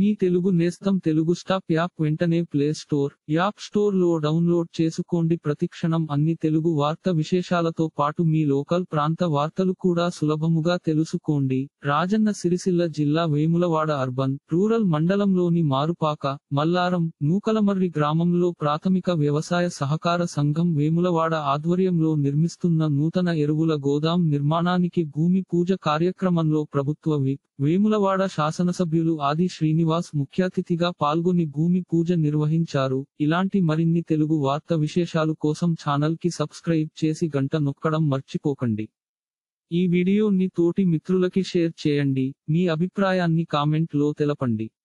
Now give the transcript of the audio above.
మీ తెలుగు నేస్తం Telugu stop app వెంటనే play store app store లో డౌన్లోడ్ చేసుకోండి ప్రతిక్షణం అన్ని తెలుగు వార్త విశేషాలతో పాటు మీ లోకల్ ప్రాంత వార్తలు కూడా సులభముగా తెలుసుకోండి రాజన్న సిరిసిల్ల జిల్లా వేములవాడ అర్బన్ రూరల్ మండలంలోని మారుపాక మల్లారం నూకలమర్రి గ్రామంలో ప్రాథమిక వ్యవసాయ సహకార సంఘం వేములవాడ ఆధ్వర్యంలో నిర్మిస్తున్న నూతన ఎరువుల గోదాం నిర్మాణానికి భూమి పూజ కార్యక్రమంలో ప్రభుత్వ విప్ వేములవాడ శాసనసభ్యులు ఆది శ్రీనివాస్ ముఖ్యాతిథిగా పాల్గొని భూమి పూజ నిర్వహించారు ఇలాంటి మరిన్ని తెలుగు వార్త విశేషాలు కోసం ఛానల్ కి సబ్స్క్రైబ్ చేసి గంట నొక్కడం మర్చిపోకండి ఈ వీడియోని తోటి మిత్రులకి షేర్ చేయండి మీ అభిప్రాయాన్ని కామెంట్ లో తెలపండి